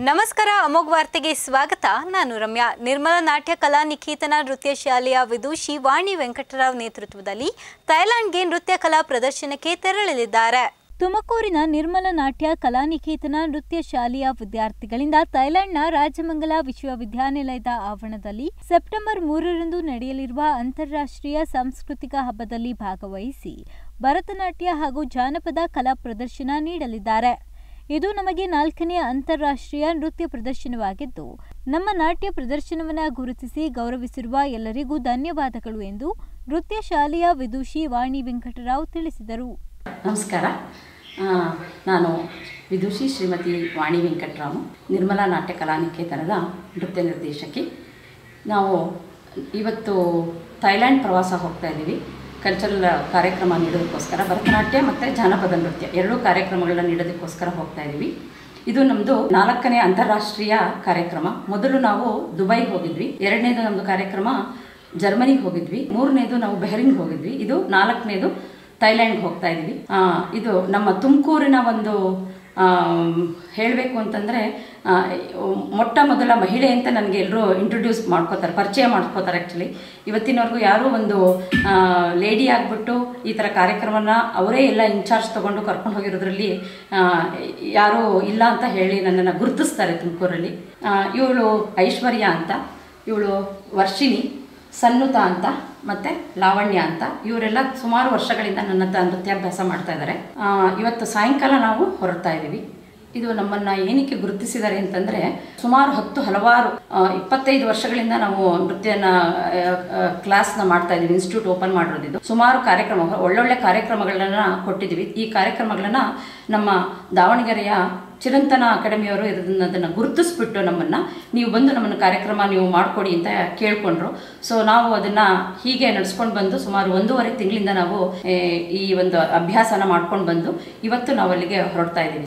ನಮಸ್ಕಾರ ಅಮೋಘ್ ವಾರ್ತೆಗೆ ಸ್ವಾಗತ ನಾನು ರಮ್ಯಾ ನಿರ್ಮಲ ನಾಟ್ಯ ಕಲಾ ನಿಕೇತನ ನೃತ್ಯ ಶಾಲೆಯ ವಿದೂಷಿ ವಾಣಿ ವೆಂಕಟರಾವ್ ನೇತೃತ್ವದಲ್ಲಿ ಥೈಲ್ಯಾಂಡ್ಗೆ ನೃತ್ಯ ಕಲಾ ಪ್ರದರ್ಶನಕ್ಕೆ ತೆರಳಲಿದ್ದಾರೆ ತುಮಕೂರಿನ ನಿರ್ಮಲ ನಾಟ್ಯ ಕಲಾನಿಕೇತನ ನೃತ್ಯ ಶಾಲೆಯ ವಿದ್ಯಾರ್ಥಿಗಳಿಂದ ಥೈಲ್ಯಾಂಡ್ನ ರಾಜಮಂಗಲ ವಿಶ್ವವಿದ್ಯಾನಿಲಯದ ಆವರಣದಲ್ಲಿ ಸೆಪ್ಟೆಂಬರ್ ಮೂರರಂದು ನಡೆಯಲಿರುವ ಅಂತಾರಾಷ್ಟ್ರೀಯ ಸಾಂಸ್ಕೃತಿಕ ಹಬ್ಬದಲ್ಲಿ ಭಾಗವಹಿಸಿ ಭರತನಾಟ್ಯ ಹಾಗೂ ಜಾನಪದ ಕಲಾ ಪ್ರದರ್ಶನ ನೀಡಲಿದ್ದಾರೆ ಇದು ನಮಗೆ ನಾಲ್ಕನೇ ಅಂತಾರಾಷ್ಟ್ರೀಯ ನೃತ್ಯ ಪ್ರದರ್ಶನವಾಗಿದ್ದು ನಮ್ಮ ನಾಟ್ಯ ಪ್ರದರ್ಶನವನ್ನು ಗುರುತಿಸಿ ಗೌರವಿಸಿರುವ ಎಲ್ಲರಿಗೂ ಧನ್ಯವಾದಗಳು ಎಂದು ನೃತ್ಯ ಶಾಲೆಯ ವಿದೂಷಿ ವಾಣಿ ವೆಂಕಟರಾವ್ ತಿಳಿಸಿದರು ನಮಸ್ಕಾರ ಆ, ನಾನು ವಿದುಷಿ ಶ್ರೀಮತಿ ವಾಣಿ ವೆಂಕಟರಾಮು ನಿರ್ಮಲಾ ನಾಟ್ಯ ಕಲಾನಿಕೇತನದ ನೃತ್ಯ ನಿರ್ದೇಶಕಿ ನಾವು ಇವತ್ತು ಥೈಲ್ಯಾಂಡ್ ಪ್ರವಾಸ ಹೋಗ್ತಾ ಇದ್ದೀವಿ ಕಲ್ಚರಲ್ ಕಾರ್ಯಕ್ರಮ ನೀಡೋದಕ್ಕೋಸ್ಕರ ಭರತನಾಟ್ಯ ಮತ್ತು ಜಾನಪದ ನೃತ್ಯ ಎರಡೂ ಕಾರ್ಯಕ್ರಮಗಳನ್ನ ನೀಡೋದಕ್ಕೋಸ್ಕರ ಹೋಗ್ತಾ ಇದ್ದೀವಿ ಇದು ನಮ್ಮದು ನಾಲ್ಕನೇ ಅಂತಾರಾಷ್ಟ್ರೀಯ ಕಾರ್ಯಕ್ರಮ ಮೊದಲು ನಾವು ದುಬೈ ಹೋಗಿದ್ವಿ ಎರಡನೇದು ನಮ್ಮದು ಕಾರ್ಯಕ್ರಮ ಜರ್ಮನಿಗೆ ಹೋಗಿದ್ವಿ ಮೂರನೇದು ನಾವು ಬೆಹರಿನ್ಗೆ ಹೋಗಿದ್ವಿ ಇದು ನಾಲ್ಕನೇದು ಥೈಲ್ಯಾಂಡ್ಗೆ ಹೋಗ್ತಾ ಇದ್ವಿ ಆ, ಇದು ನಮ್ಮ ತುಮಕೂರಿನ ಒಂದು ಹೇಳಬೇಕು ಅಂತಂದರೆ ಮೊಟ್ಟ ಮೊದಲ ಮಹಿಳೆ ಅಂತ ನನಗೆ ಎಲ್ಲರೂ ಇಂಟ್ರೊಡ್ಯೂಸ್ ಮಾಡ್ಕೋತಾರೆ ಪರಿಚಯ ಮಾಡ್ಕೋತಾರೆ ಆ್ಯಕ್ಚುಲಿ ಇವತ್ತಿನವರೆಗೂ ಯಾರೂ ಒಂದು ಲೇಡಿ ಆಗಿಬಿಟ್ಟು ಈ ಥರ ಕಾರ್ಯಕ್ರಮನ ಅವರೇ ಎಲ್ಲ ಇನ್ಚಾರ್ಜ್ ತೊಗೊಂಡು ಕರ್ಕೊಂಡು ಹೋಗಿರೋದ್ರಲ್ಲಿ ಆ, ಯಾರೂ ಇಲ್ಲ ಅಂತ ಹೇಳಿ ನನ್ನನ್ನು ಗುರುತಿಸ್ತಾರೆ ತುಮಕೂರಲ್ಲಿ ಇವಳು ಐಶ್ವರ್ಯ ಅಂತ ಇವಳು ವರ್ಷಿಣಿ ಸನ್ನುತ ಅಂತ ಮತ್ತೆ ಲಾವಣ್ಯ ಅಂತ ಇವರೆಲ್ಲ ಸುಮಾರು ವರ್ಷಗಳಿಂದ ನನ್ನ ಹತ್ರ ನೃತ್ಯಾಭ್ಯಾಸ ಮಾಡ್ತಾ ಇದ್ದಾರೆ ಆ, ಇವತ್ತು ಸಾಯಂಕಾಲ ನಾವು ಹೊರಡ್ತಾ ಇದ್ದೀವಿ ಇದು ನಮ್ಮನ್ನ ಏನಕ್ಕೆ ಗುರುತಿಸಿದ್ದಾರೆ ಅಂತಂದ್ರೆ ಸುಮಾರು ಹತ್ತು ಹಲವಾರು ಆ, ಇಪ್ಪತ್ತೈದು ವರ್ಷಗಳಿಂದ ನಾವು ನೃತ್ಯನ ಕ್ಲಾಸ್ನ ಮಾಡ್ತಾ ಇದ್ದೀವಿ ಇನ್ಸ್ಟಿಟ್ಯೂಟ್ ಓಪನ್ ಮಾಡಿರೋದಿದ್ದು ಸುಮಾರು ಕಾರ್ಯಕ್ರಮ ಒಳ್ಳೊಳ್ಳೆ ಕಾರ್ಯಕ್ರಮಗಳನ್ನ ಕೊಟ್ಟಿದ್ದೀವಿ ಈ ಕಾರ್ಯಕ್ರಮಗಳನ್ನ ನಮ್ಮ ದಾವಣಗೆರೆಯ ಚಿರಂತನ ಅಕಾಡೆಮಿಯವರು ಇದನ್ನ ಅದನ್ನು ಗುರುತಿಸ್ಬಿಟ್ಟು ನಮ್ಮನ್ನು ನೀವು ಬಂದು ನಮ್ಮನ್ನು ಕಾರ್ಯಕ್ರಮ ನೀವು ಮಾಡಿಕೊಡಿ ಅಂತ ಕೇಳ್ಕೊಂಡ್ರು ಸೊ ನಾವು ಅದನ್ನು ಹೀಗೆ ನಡ್ಸ್ಕೊಂಡು ಬಂದು ಸುಮಾರು ಒಂದೂವರೆ ತಿಂಗಳಿಂದ ನಾವು ಏ, ಈ ಒಂದು ಅಭ್ಯಾಸನ ಮಾಡ್ಕೊಂಡು ಬಂದು ಇವತ್ತು ನಾವು ಅಲ್ಲಿಗೆ ಹೊರಡ್ತಾ ಇದ್ದೀವಿ